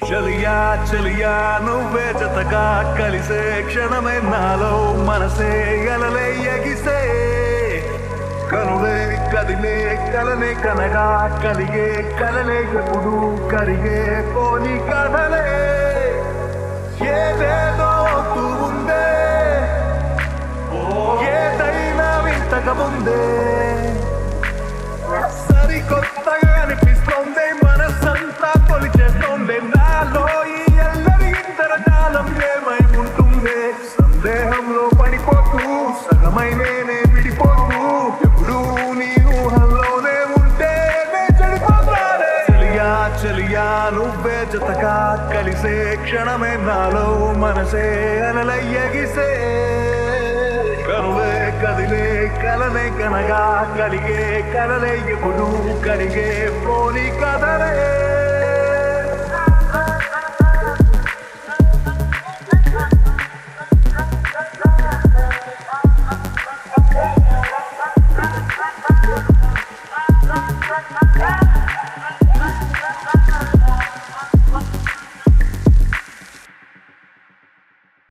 చలియా చలియా నువ్వే జతగా కలిసే క్షణమే నాలో మనసే ఎలలే ఎగిసే కనులే కదిలే కలనే కనగా కలిగే కలలే ఎప్పుడు కరిగే పోని కథలే ఏదేదో అవుతూ ఉందే ఏదైనా వింతగా ఉందే సరికొత్తగా అనిపిస్తోంది మనసంతా కొలిచేస్తోంది నాలో ఈ ఎల్లరి ఇంతరకాలం ఏమై ఉంటుంది సందేహంలో పడిపోతూ సగమై నేనే విడిపోతూ ఎప్పుడు నీ ఊహల్లోనే ఉంటే నే చెడిపోతానే చెలియా చెలియా నువ్వే జతగా కలిసే క్షణమే నాలో మనసే అలలయ్యగిసే కనులే కదిలే కలనే కనగా కలిగే కలలే ఎప్పుడు కరిగే పోని కదలే